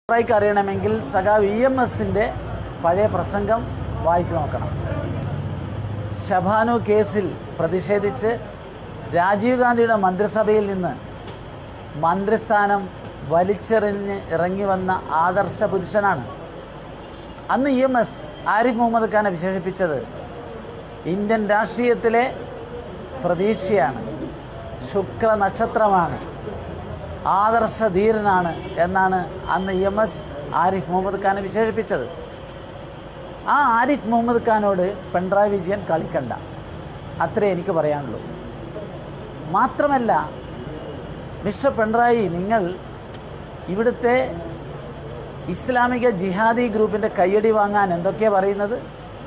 പിണറായിക്ക് അറിയണമെങ്കിൽ സഖാവ് ഇ എം എസിൻ്റെ പഴയ പ്രസംഗം വായിച്ചു നോക്കണം ഷബാനു കേസിൽ പ്രതിഷേധിച്ച് രാജീവ് ഗാന്ധിയുടെ മന്ത്രിസഭയിൽ നിന്ന് മന്ത്രിസ്ഥാനം വലിച്ചെറിഞ്ഞ് ഇറങ്ങി വന്ന ആദർശ പുരുഷനാണ് അന്ന് E M S Arif Muhammad ഖാനെ വിശേഷിപ്പിച്ചത് ഇന്ത്യൻ രാഷ്ട്രീയത്തിലെ പ്രതീക്ഷയാണ് ശുക്ര നക്ഷത്രമാണ് ആദർശധീരനാണ് എന്നാണ് അന്ന് E M S Arif Muhammad ഖാനെ വിശേഷിപ്പിച്ചത് ആ ആരിഫ് മുഹമ്മദ് ഖാനോട് പിണറായി വിജയൻ കളിക്കണ്ട അത്രേ എനിക്ക് പറയാനുള്ളൂ മാത്രമല്ല മിസ്റ്റർ പിണറായി നിങ്ങൾ ഇവിടുത്തെ ഇസ്ലാമിക ജിഹാദി ഗ്രൂപ്പിൻ്റെ കയ്യടി വാങ്ങാൻ എന്തൊക്കെയാണ് പറയുന്നത്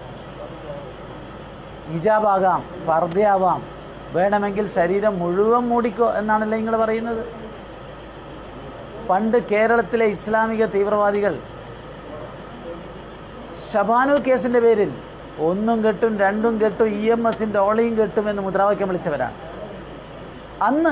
ഹിജാബാകാം പർദ്ദയാവാം വേണമെങ്കിൽ ശരീരം മുഴുവൻ മൂടിക്കോ എന്നാണല്ലോ നിങ്ങൾ പറയുന്നത് പണ്ട് കേരളത്തിലെ ഇസ്ലാമിക തീവ്രവാദികൾ ഷബാനു കേസിന്റെ പേരിൽ ഒന്നും കെട്ടും രണ്ടും കെട്ടും ഇ എം എസിന്റെ ഓളിയും കെട്ടും എന്ന് മുദ്രാവാക്യം വിളിച്ചവരാണ് അന്ന്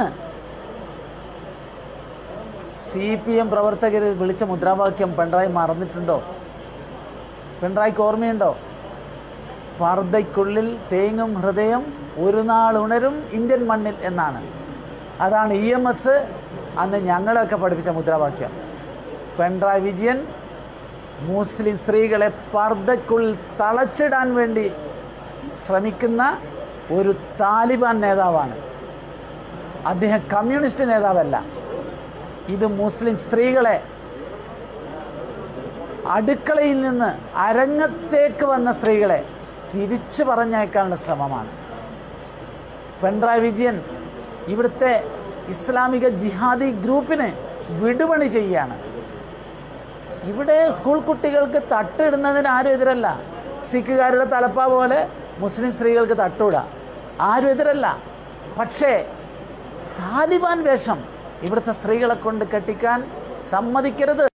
സി പി എം പ്രവർത്തകർ വിളിച്ച മുദ്രാവാക്യം പിണറായി മറന്നിട്ടുണ്ടോ പിണറായിക്ക് ഓർമ്മയുണ്ടോ പർദ്ദയ്ക്കുള്ളിൽ തേങ്ങും ഹൃദയം ഒരു നാൾ ഉണരും ഇന്ത്യൻ മണ്ണിൽ എന്നാണ് അതാണ് ഇ എം എസ് അന്ന് ഞങ്ങളെയൊക്കെ പഠിപ്പിച്ച മുദ്രാവാക്യം പിണറായി വിജയൻ മുസ്ലിം സ്ത്രീകളെ പർദ്ദയ്ക്കുള്ളിൽ തളച്ചിടാൻ വേണ്ടി ശ്രമിക്കുന്ന ഒരു താലിബാൻ നേതാവാണ് അദ്ദേഹം കമ്മ്യൂണിസ്റ്റ് നേതാവല്ല ഇത് മുസ്ലിം സ്ത്രീകളെ അടുക്കളയിൽ നിന്ന് അരങ്ങത്തേക്ക് വന്ന സ്ത്രീകളെ തിരിച്ചു പറഞ്ഞയക്കാനുള്ള ശ്രമമാണ് പിണറായി വിജയൻ ഇവിടുത്തെ ഇസ്ലാമിക ജിഹാദി ഗ്രൂപ്പിന് വിടുപണി ചെയ്യാണ് ഇവിടെ സ്കൂൾ കുട്ടികൾക്ക് തട്ടിടുന്നതിന് ആരും എതിരല്ല സിഖുകാരുടെ തലപ്പ പോലെ മുസ്ലിം സ്ത്രീകൾക്ക് തട്ടൂട ആരും എതിരല്ല പക്ഷേ താലിബാൻ വേഷം ഇവിടുത്തെ സ്ത്രീകളെ കൊണ്ട് കെട്ടിക്കാൻ സമ്മതിക്കരുത്